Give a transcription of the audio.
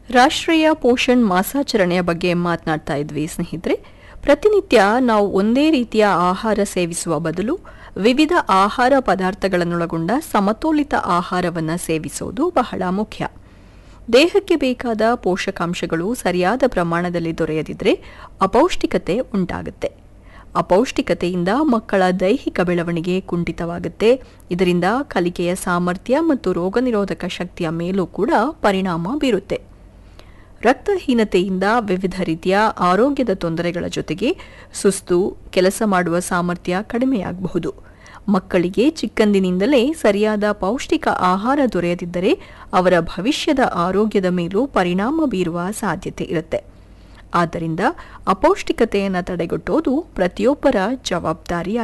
ರಾಷ್ಟ್ರೀಯ ಪೋಷಣ್ ಮಾಸಾಚರಣೆಯ ಬಗ್ಗೆ ಮಾತನಾಡ್ತಾ ಇದ್ವಿ ಸ್ನೇಹಿತರೆ ಪ್ರತಿನಿತ್ಯ ನಾವು ಒಂದೇ ರೀತಿಯ ಆಹಾರ ಸೇವಿಸುವ ಬದಲು ವಿವಿಧ ಆಹಾರ ಪದಾರ್ಥಗಳನ್ನೊಳಗೊಂಡ ಸಮತೋಲಿತ ಆಹಾರವನ್ನು ಸೇವಿಸೋದು ಬಹಳ ಮುಖ್ಯ ದೇಹಕ್ಕೆ ಬೇಕಾದ ಪೋಷಕಾಂಶಗಳು ಸರಿಯಾದ ಪ್ರಮಾಣದಲ್ಲಿ ದೊರೆಯದಿದ್ದರೆ ಅಪೌಷ್ಟಿಕತೆ ಉಂಟಾಗುತ್ತೆ ಅಪೌಷ್ಟಿಕತೆಯಿಂದ ಮಕ್ಕಳ ದೈಹಿಕ ಬೆಳವಣಿಗೆ ಕುಂಠಿತವಾಗುತ್ತೆ ಇದರಿಂದ ಕಲಿಕೆಯ ಸಾಮರ್ಥ್ಯ ಮತ್ತು ರೋಗನಿರೋಧಕ ಶಕ್ತಿಯ ಮೇಲೂ ಕೂಡ ಪರಿಣಾಮ ಬೀರುತ್ತೆ ರಕ್ತಹೀನತೆಯಿಂದ ವಿವಿಧ ರೀತಿಯ ಆರೋಗ್ಯದ ತೊಂದರೆಗಳ ಜೊತೆಗೆ ಸುಸ್ತು ಕೆಲಸ ಮಾಡುವ ಸಾಮರ್ಥ್ಯ ಕಡಿಮೆಯಾಗಬಹುದು ಮಕ್ಕಳಿಗೆ ಚಿಕ್ಕಂದಿನಿಂದಲೇ ಸರಿಯಾದ ಪೌಷ್ಟಿಕ ಆಹಾರ ದೊರೆಯದಿದ್ದರೆ ಅವರ ಭವಿಷ್ಯದ ಆರೋಗ್ಯದ ಮೇಲೂ ಪರಿಣಾಮ ಬೀರುವ ಸಾಧ್ಯತೆ ಇರುತ್ತೆ ಆದ್ದರಿಂದ ಅಪೌಷ್ಟಿಕತೆಯನ್ನು ತಡೆಗಟ್ಟೋದು ಪ್ರತಿಯೊಬ್ಬರ ಜವಾಬ್ದಾರಿ